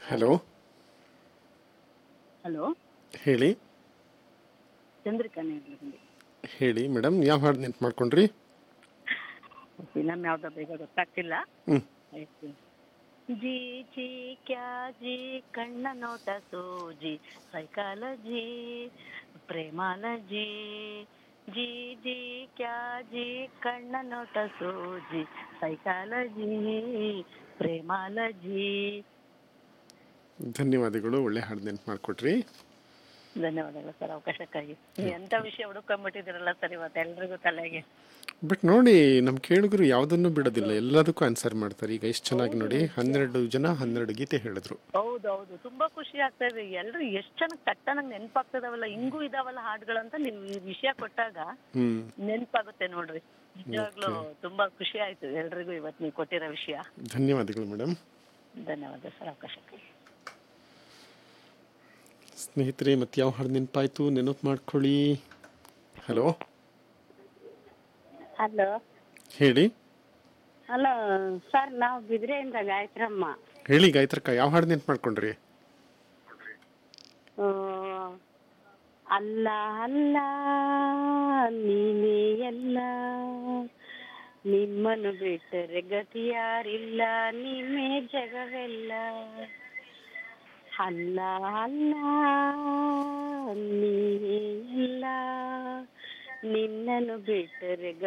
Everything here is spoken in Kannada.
ಹಲೋ ಹಲೋ ಹೇಳಿ ಚಂದ್ರಿಕಾ ನೇರ್ಲಗುಂದಿ ಹೇಳಿ ಮೇಡಮ್ ಯಾವ ಹಾಡು ನೆನ್ಪು ಮಾಡ್ಕೊಂಡ್ರಿ ಫಿಲಮ್ ಯಾವ್ದೋ ಬೇಗ ಗೊತ್ತಾಗ್ತಿಲ್ಲ ಹ್ಞೂ ಆಯ್ತು ಜಿ ಜಿ ಕ್ಯಾ ಜಿ ಕಣ್ಣ ನೋಟ ಸೂಜಿ ಸೈಕಾಲಜಿ ಪ್ರೇಮಾಲಜಿ ಜಿ ಜಿ ಕ್ಯಾ ಜಿ ಕಣ್ಣ ನೋಟ ಸೂಜಿ ಸೈಕಾಲಜಿ ಪ್ರೇಮಾಲಜಿ ಧನ್ಯವಾದಗಳು ಒಳ್ಳೆ ಹಾಡು ನೆನ್ಪು ಮಾಡಿಕೊಟ್ರಿ ಧನ್ಯವಾದಗಳು ಸರ್ ಅವಕಾಶಕ್ಕಾಗಿ ನೀವು ಎಂತ ವಿಷಯ ಹುಡುಕೊಂಡ್ಬಿಟ್ಟಿದ್ದೀರಲ್ಲ ಸರ್ ಇವತ್ತು ಎಲ್ರಿಗೂ ತಲೆಗೆ ಬಟ್ ನೋಡಿ ನಮ್ಮ ಕೇಳುಗರು ಯಾವುದನ್ನು ಬಿಡೋದಿಲ್ಲ ಎಲ್ಲದಕ್ಕೂ ಆನ್ಸರ್ ಮಾಡ್ತಾರೆ ಈಗ ಎಷ್ಟು ಚೆನ್ನಾಗಿ ನೋಡಿ ಹನ್ನೆರಡು ಜನ ಹನ್ನೆರಡು ಗೀತೆ ಹೇಳಿದ್ರು ಹೌದು ಹೌದು ತುಂಬಾ ಖುಷಿ ಆಗ್ತಾ ಇದೆ ಎಲ್ರು ಎಷ್ಟ್ ಚೆನ್ನಾಗಿ ತಟ್ಟನಂಗ್ ನೆನ್ಪಾಗ್ತದವಲ್ಲ ಹಿಂಗೂ ಇದಾವಲ್ಲ ಹಾಡುಗಳಂತ ನೀವು ಈ ವಿಷಯ ಕೊಟ್ಟಾಗ ಹ್ಞೂ ನೆನ್ಪಾಗುತ್ತೆ ನೋಡ್ರಿ ನಿಜವಾಗ್ಲೂ ತುಂಬಾ ಖುಷಿ ಆಯ್ತು ಎಲ್ರಿಗೂ ಇವತ್ತು ನೀವು ಕೊಟ್ಟಿರೋ ವಿಷಯ ಧನ್ಯವಾದಗಳು ಮೇಡಮ್ ಧನ್ಯವಾದ ಸರ್ ಅವಕಾಶಕ್ಕೆ ಸ್ನೇಹಿತರೆ ಮತ್ತೆ ಯಾವ ಹಾಡು ನೆನಪಾಯ್ತು ನೆನಪು ಮಾಡ್ಕೊಳ್ಳಿ ಹಲೋ ಹಲೋ ಹೇಳಿ ಹಲೋ ಸರ್ ನಾವು ಬಿದ್ರೆಯಿಂದ ಗಾಯತ್ರಮ್ಮ ಹೇಳಿ ಗಾಯತ್ರಕ್ಕ ಯಾವ ಹಾಡು ನೆನ್ಪು ಮಾಡ್ಕೊಂಡ್ರಿ ಆ, ಅಲ್ಲ ಅಲ್ಲ ನೀನೇ ಎಲ್ಲ ನಿಮ್ಮನ್ನು ಬಿಟ್ಟರೆ ಗತಿ ಯಾರಿಲ್ಲ ನಿಮ್ಮೇ ಜಗವೆಲ್ಲ ಅಲ್ಲ ಅಲ್ಲ ನೀನೇ ಎಲ್ಲ ನಿನ್ನನ್ನು ಬಿಟ್ಟರೆ